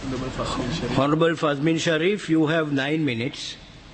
Honorable Fasmin Sharif. Honorable Fazmin Sharif, you have nine minutes.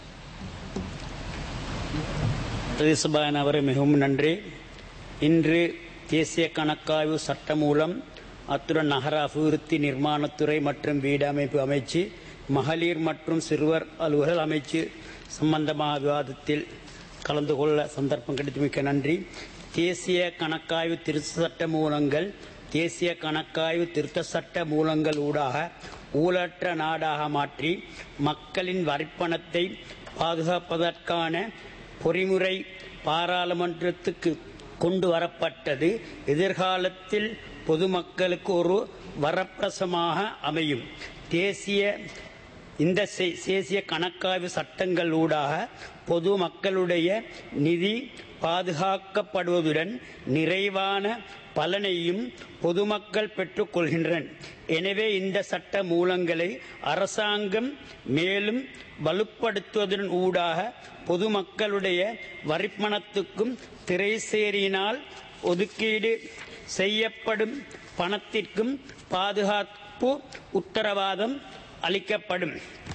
பிரதேசபாயன் அவரை மிகவும் நன்றி இன்று தேசிய கணக்காய்வு சட்டம் மூலம் அத்துடன் நகர அபிவிருத்தி நிர்மாணத்துறை மற்றும் வீடமைப்பு அமைச்சு மகளிர் மற்றும் சிறுவர் அலுவலர் அமைச்சு சம்பந்தமாக விவாதத்தில் கலந்து கொள்ள சந்தர்ப்பம் கிடைத்து மிக்க நன்றி தேசிய கணக்காய்வு திருத்த சட்ட மூலங்கள் தேசிய கணக்காய்வு திருத்த சட்ட மூலங்கள் ஊடாக ஊழற்ற நாடாக மாற்றி மக்களின் வரிப்பணத்தை பாதுகாப்பதற்கான பொறிமுறை பாராளுமன்றத்துக்கு கொண்டு வரப்பட்டது எதிர்காலத்தில் பொதுமக்களுக்கு ஒரு வரப்பிரசமாக அமையும் தேசிய இந்த சே- தேசிய கணக்காய்வு சட்டங்கள் ஊடாக பொது மக்களுடைய நிதி பாதுகாக்கப்படுவதுடன் நிறைவான பலனையும் பொதுமக்கள் பெற்றுக்கொள்கின்றனர் எனவே இந்த சட்ட மூலங்களை அரசாங்கம் மேலும் வலுப்படுத்துவதன் ஊடாக பொதுமக்களுடைய வரிப்பணத்துக்கும் திரைசேரியினால் ஒதுக்கீடு செய்யப்படும் பணத்திற்கும் பாதுகாப்பு உத்தரவாதம் அளிக்கப்படும்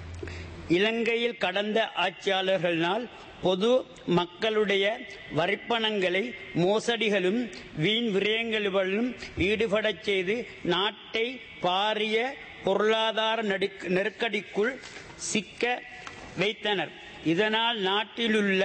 இலங்கையில் கடந்த ஆட்சியாளர்களினால் பொது மக்களுடைய வரிப்பணங்களை மோசடிகளும் வீண் விரயங்களும் ஈடுபடச் செய்து நாட்டை பாரிய பொருளாதார நடுக்- நெருக்கடிக்குள் சிக்க வைத்தனர் இதனால் நாட்டிலுள்ள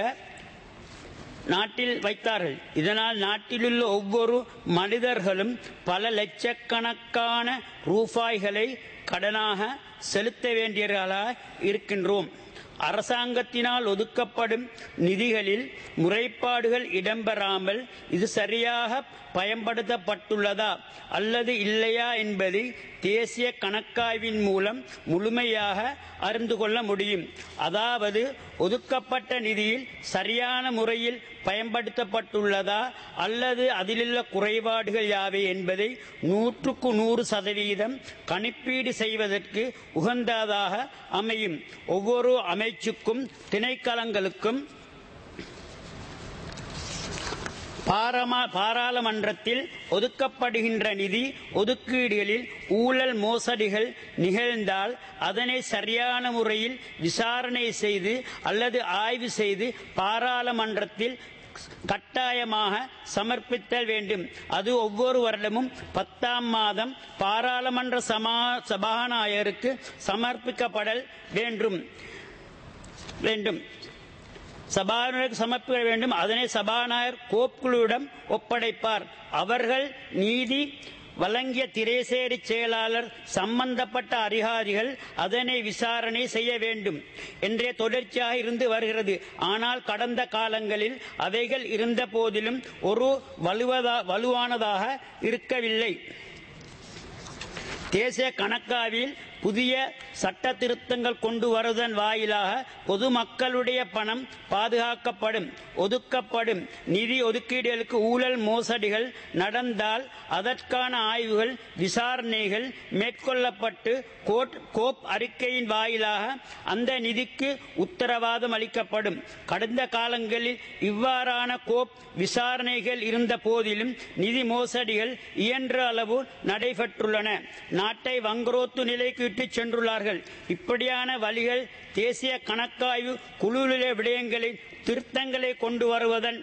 நாட்டில் வைத்தார்கள் இதனால் நாட்டிலுள்ள ஒவ்வொரு மனிதர்களும் பல லட்சக்கணக்கான ரூபாய்களை கடனாக செலுத்த வேண்டியவர்களாக இருக்கின்றோம் அரசாங்கத்தினால் ஒதுக்கப்படும் நிதிகளில் முறைப்பாடுகள் இடம்பெறாமல் இது சரியாக பயன்படுத்தப்பட்டுள்ளதா அல்லது இல்லையா என்பதை தேசிய கணக்காய்வின் மூலம் முழுமையாக அறிந்து கொள்ள முடியும் அதாவது ஒதுக்கப்பட்ட நிதியில் சரியான முறையில் பயன்படுத்தப்பட்டுள்ளதா அல்லது அதிலுள்ள குறைபாடுகள் யாவை என்பதை நூற்றுக்கு நூறு சதவீதம் கணிப்பீடு செய்வதற்கு உகந்ததாக அமையும் ஒவ்வொரு அமைச்சுக்கும் திணைக்களங்களுக்கும் பாரமா பாராளுமன்றத்தில் ஒதுக்கப்படுகின்ற நிதி ஒதுக்கீடுகளில் ஊழல் மோசடிகள் நிகழ்ந்தால் அதனை சரியான முறையில் விசாரணை செய்து அல்லது ஆய்வு செய்து பாராளுமன்றத்தில் கட்டாயமாக சமர்ப்பித்தல் வேண்டும் அது ஒவ்வொரு வருடமும் பத்தாம் மாதம் பாராளுமன்ற சமா சபாநாயகருக்கு சமர்ப்பிக்கப்படல் வேண்டும் வேண்டும் சபாநாயகருக்கு சமர்ப்பிக்க வேண்டும் அதனை சபாநாயகர் கோப்புக்குழுவிடம் ஒப்படைப்பார் அவர்கள் நீதி வழங்கிய திரைசேரி செயலாளர் சம்பந்தப்பட்ட அதிகாரிகள் அதனை விசாரணை செய்ய வேண்டும் என்றே தொடர்ச்சியாக இருந்து வருகிறது ஆனால் கடந்த காலங்களில் அவைகள் இருந்த போதிலும் ஒரு வலுவதா வலுவானதாக இருக்கவில்லை தேசிய கணக்காவில் புதிய சட்ட திருத்தங்கள் கொண்டு வருவதன் வாயிலாக பொதுமக்களுடைய பணம் பாதுகாக்கப்படும் ஒதுக்கப்படும் நிதி ஒதுக்கீடுகளுக்கு ஊழல் மோசடிகள் நடந்தால் அதற்கான ஆய்வுகள் விசாரணைகள் மேற்கொள்ளப்பட்டு கோட் கோப் அறிக்கையின் வாயிலாக அந்த நிதிக்கு உத்தரவாதம் அளிக்கப்படும் கடந்த காலங்களில் இவ்வாறான கோப் விசாரணைகள் இருந்த போதிலும் நிதி மோசடிகள் இயன்ற அளவு நடைபெற்றுள்ளன நாட்டை வங்குரோத்து நிலைக்கு இட்டுச் சென்றுள்ளார்கள் இப்படியான வழிகள் தேசிய கணக்காய்வு குழுவிலே விடயங்களை திருத்தங்களை கொண்டு வருவதன்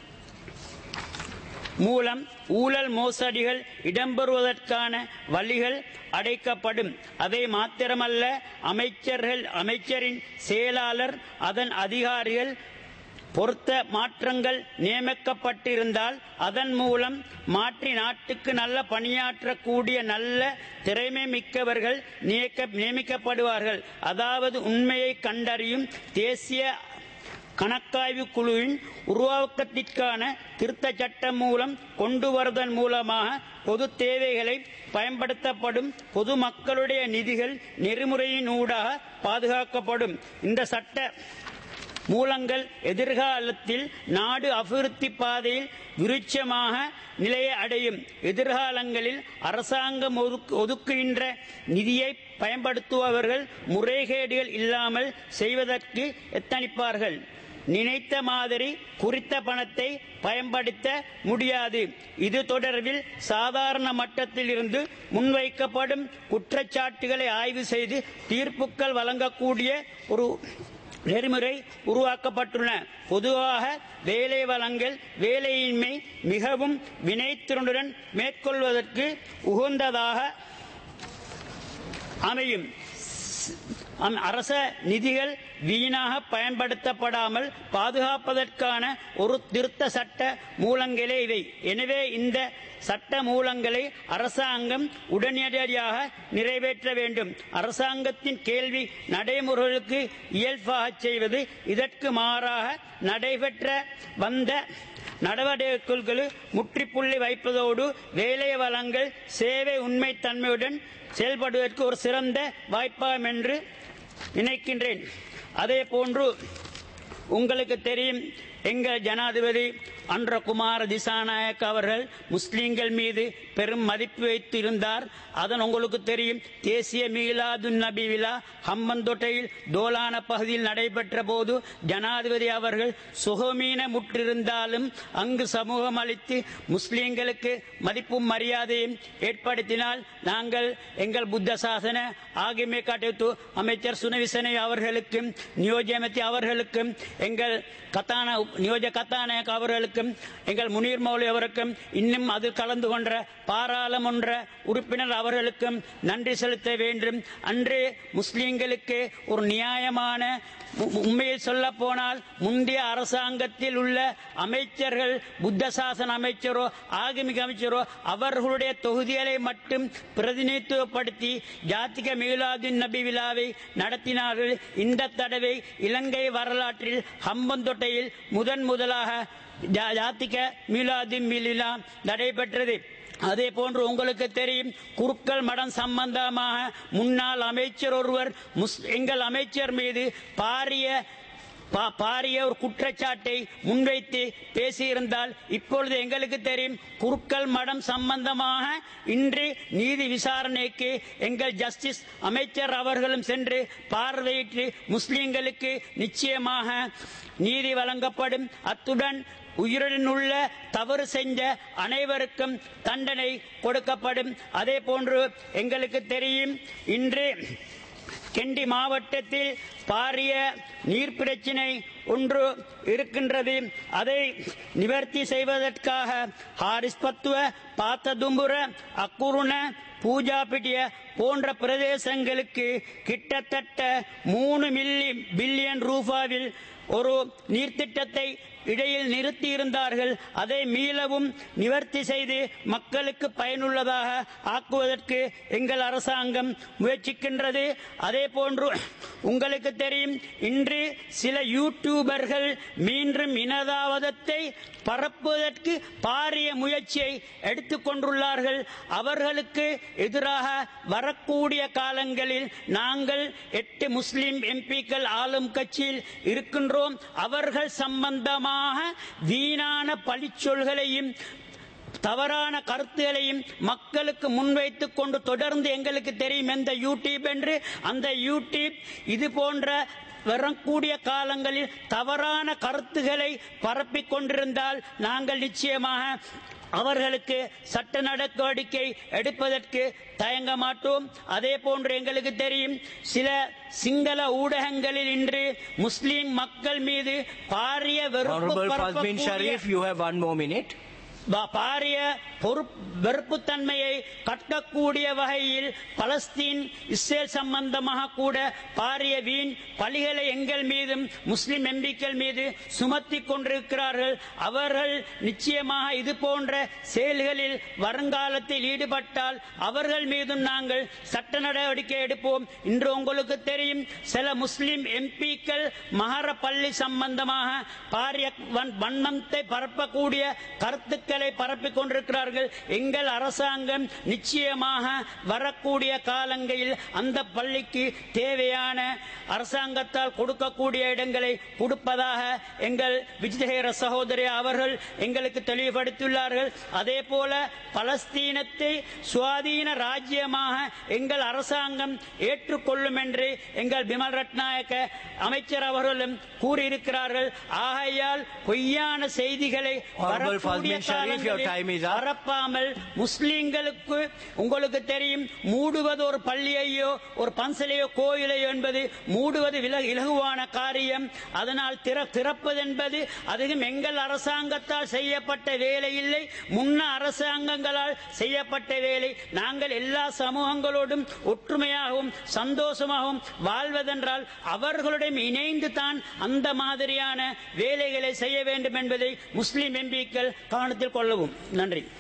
மூலம் ஊழல் மோசடிகள் இடம்பெறுவதற்கான வழிகள் அடைக்கப்படும் அதை மாத்திரமல்ல அமைச்சர்கள் அமைச்சரின் செயலாளர் அதன் அதிகாரிகள் பொருத்த மாற்றங்கள் நியமிக்கப்பட்டிருந்தால் அதன் மூலம் மாற்றி நாட்டுக்கு நல்ல பணியாற்றக்கூடிய நல்ல திறமை மிக்கவர்கள் நியக்க- நியமிக்கப்படுவார்கள் அதாவது உண்மையை கண்டறியும் தேசிய கணக்காய்வு குழுவின் உருவாக்கத்திற்கான திருத்த சட்டம் மூலம் கொண்டு வருவதன் மூலமாக பொது தேவைகளை பயன்படுத்தப்படும் பொது மக்களுடைய நிதிகள் நெறிமுறையின் ஊடாக பாதுகாக்கப்படும் இந்த சட்ட மூலங்கள் எதிர்காலத்தில் நாடு அபிவிருத்தி பாதையில் விருட்சமாக நிலையை அடையும் எதிர்காலங்களில் அரசாங்கம் ஒதுக்கு- ஒதுக்குகின்ற நிதியை பயன்படுத்துபவர்கள் முறைகேடுகள் இல்லாமல் செய்வதற்கு எத்தனிப்பார்கள் நினைத்த மாதிரி குறித்த பணத்தை பயன்படுத்த முடியாது இது தொடர்பில் சாதாரண மட்டத்தில் இருந்து முன்வைக்கப்படும் குற்றச்சாட்டுகளை ஆய்வு செய்து தீர்ப்புகள் வழங்கக்கூடிய ஒரு நெறிமுறை உருவாக்கப்பட்டுள்ளன பொதுவாக வேலை வழங்கல் வேலையின்மை மிகவும் வினைத்திறனுடன் மேற்கொள்வதற்கு உகந்ததாக அமையும் அம்- அரச நிதிகள் வீணாக பயன்படுத்தப்படாமல் பாதுகாப்பதற்கான ஒரு திருத்த சட்ட மூலங்களே இவை எனவே இந்த சட்ட மூலங்களை அரசாங்கம் உடனடியாக நிறைவேற்ற வேண்டும் அரசாங்கத்தின் கேள்வி நடைமுறைகளுக்கு இயல்பாக செய்வது இதற்கு மாறாக நடைபெற்ற வந்த நடவடிக்கைகளுக்கு முற்றுப்புள்ளி வைப்பதோடு வேலை வளங்கள் சேவை உண்மைத்தன்மையுடன் செயல்படுவதற்கு ஒரு சிறந்த வாய்ப்பாகும் என்று நினைக்கின்றேன் அதே போன்று உங்களுக்கு தெரியும் எங்கள் ஜனாதிபதி அன்ற குமார திசாநாயக் அவர்கள் முஸ்லிம்கள் மீது பெரும் மதிப்பு வைத்து இருந்தார் அதன் உங்களுக்கு தெரியும் தேசிய மீலாது நபி விழா ஹம்மந்தொட்டையில் தோலான பகுதியில் நடைபெற்ற போது ஜனாதிபதி அவர்கள் சுகமீன முற்றிருந்தாலும் அங்கு சமூகம் அளித்து முஸ்லிம்களுக்கு மதிப்பும் மரியாதையும் ஏற்படுத்தினால் நாங்கள் எங்கள் புத்த சாசன ஆகியமை காட்டு அமைச்சர் சுனவிசனை அவர்களுக்கும் நியோஜ்யமதி அவர்களுக்கும் எங்கள் கத்தான நியோஜ கத்தாநாயக் அவர்களுக்கும் எங்கள் முனீர் மௌலி அவருக்கும் இன்னும் அது கலந்து கொண்ட பாராளுமன்ற உறுப்பினர் அவர்களுக்கும் நன்றி செலுத்த வேண்டும் அன்று முஸ்லிம்களுக்கு ஒரு நியாயமான உ- உண்மையில் சொல்ல போனால் முந்தைய அரசாங்கத்தில் உள்ள அமைச்சர்கள் புத்த சாசன அமைச்சரோ ஆகமிக அமைச்சரோ அவர்களுடைய தொகுதிகளை மட்டும் பிரதிநிதித்துவப்படுத்தி ஜாத்திக மீலாதுன் நபி விழாவை நடத்தினார்கள் இந்த தடவை இலங்கை வரலாற்றில் ஹம்பந்தொட்டையில் முதன் முதலாக ஜா- ஜாத்திக மீலாதுன் விழா நடைபெற்றது அதே போன்று உங்களுக்கு தெரியும் குருக்கள் மடம் சம்பந்தமாக முன்னாள் அமைச்சர் ஒருவர் முஸ்- எங்கள் அமைச்சர் மீது பாரிய பா- பாரிய ஒரு குற்றச்சாட்டை முன்வைத்து பேசியிருந்தால் இப்பொழுது எங்களுக்கு தெரியும் குருக்கள் மடம் சம்பந்தமாக இன்று நீதி விசாரணைக்கு எங்கள் ஜஸ்டிஸ் அமைச்சர் அவர்களும் சென்று பார்வையிட்டு முஸ்லிம்களுக்கு நிச்சயமாக நீதி வழங்கப்படும் அத்துடன் உயிருடன் உள்ள தவறு செஞ்ச அனைவருக்கும் தண்டனை கொடுக்கப்படும் அதே போன்று எங்களுக்கு தெரியும் இன்று கெண்டி மாவட்டத்தில் பாரிய நீர் பிரச்சினை ஒன்று இருக்கின்றது அதை நிவர்த்தி செய்வதற்காக ஹாரிஸ்பத்துவ பாத்ததும்புர அக்குருண பூஜாபிட்டிய போன்ற பிரதேசங்களுக்கு கிட்டத்தட்ட மூணு மில்லி பில்லியன் ரூபாவில் ஒரு நீர்த்திட்டத்தை இடையில் நிறுத்தியிருந்தார்கள் அதை மீளவும் நிவர்த்தி செய்து மக்களுக்கு பயனுள்ளதாக ஆக்குவதற்கு எங்கள் அரசாங்கம் முயற்சிக்கின்றது அதே போன்று உங்களுக்கு தெரியும் இன்று சில யூடியூபர்கள் மீண்டும் இனதாவதத்தை பரப்புவதற்கு பாரிய முயற்சியை எடுத்துக்கொண்டுள்ளார்கள் அவர்களுக்கு எதிராக வரக்கூடிய காலங்களில் நாங்கள் எட்டு முஸ்லிம் எம்பிக்கள் ஆளும் கட்சியில் இருக்கின்றோம் அவர்கள் சம்பந்தமாக வீணான பழிச்சொல்களையும் தவறான கருத்துகளையும் மக்களுக்கு முன்வைத்துக் கொண்டு தொடர்ந்து எங்களுக்கு தெரியும் எந்த யூடியூப் என்று அந்த யூடியூப் இது போன்ற வரக்கூடிய காலங்களில் தவறான கருத்துக்களை பரப்பிக் கொண்டிருந்தால் நாங்கள் நிச்சயமாக அவர்களுக்கு சட்ட நடவடிக்கை எடுப்பதற்கு தயங்க மாட்டோம் அதே போன்று எங்களுக்கு தெரியும் சில சிங்கள ஊடகங்களில் இன்று முஸ்லிம் மக்கள் மீது பாரிய வெறுப்பு Honorable Fazmin பரப்பக்கூடிய- Sharif, you have one more minute. பா- பாரிய பொறுப்- வெறுப்புத்தன்மையை கட்டக்கூடிய வகையில் பலஸ்தீன் இஸ்ரேல் சம்பந்தமாக கூட பாரிய வீண் பலிகளை எங்கள் மீதும் முஸ்லிம் எம்பிக்கள் மீது சுமத்தி கொண்டிருக்கிறார்கள் அவர்கள் நிச்சயமாக இது போன்ற செயல்களில் வருங்காலத்தில் ஈடுபட்டால் அவர்கள் மீதும் நாங்கள் சட்ட நடவடிக்கை எடுப்போம் இன்று உங்களுக்கு தெரியும் சில முஸ்லிம் எம்பிக்கள் மகர பள்ளி சம்பந்தமாக பாரிய வன்- வன்மத்தை பரப்பக்கூடிய கருத்துக்களை பரப்பிக் கொண்டிருக்கிறார்கள் சொல்லுகிறார்கள் எங்கள் அரசாங்கம் நிச்சயமாக வரக்கூடிய காலங்களில் அந்த பள்ளிக்கு தேவையான அரசாங்கத்தால் கொடுக்கக்கூடிய இடங்களை கொடுப்பதாக எங்கள் விஜயகர சகோதரி அவர்கள் எங்களுக்கு தெளிவுபடுத்தியுள்ளார்கள் அதே போல பலஸ்தீனத்தை சுவாதீன ராஜ்யமாக எங்கள் அரசாங்கம் ஏற்றுக்கொள்ளும் என்று எங்கள் பிமல் ரட்நாயக்க அமைச்சர் அவர்களும் கூறியிருக்கிறார்கள் ஆகையால் பொய்யான செய்திகளை Honorable வரக்கூடிய Fazmin Sharif, your காலங்களில் time is up. பரப்பாமல் முஸ்லிம்களுக்கு உங்களுக்கு தெரியும் மூடுவது ஒரு பள்ளியையோ ஒரு பன்சலையோ கோயிலையோ என்பது மூடுவது வில- இலகுவான காரியம் அதனால் திற திறப்பது என்பது அதுவும் எங்கள் அரசாங்கத்தால் செய்யப்பட்ட வேலை இல்லை முன்ன அரசாங்கங்களால் செய்யப்பட்ட வேலை நாங்கள் எல்லா சமூகங்களோடும் ஒற்றுமையாகவும் சந்தோஷமாகவும் வாழ்வதென்றால் அவர்களுடன் இணைந்து தான் அந்த மாதிரியான வேலைகளை செய்ய வேண்டும் என்பதை முஸ்லிம் எம்பிக்கள் கவனத்தில் கொள்ளவும் நன்றி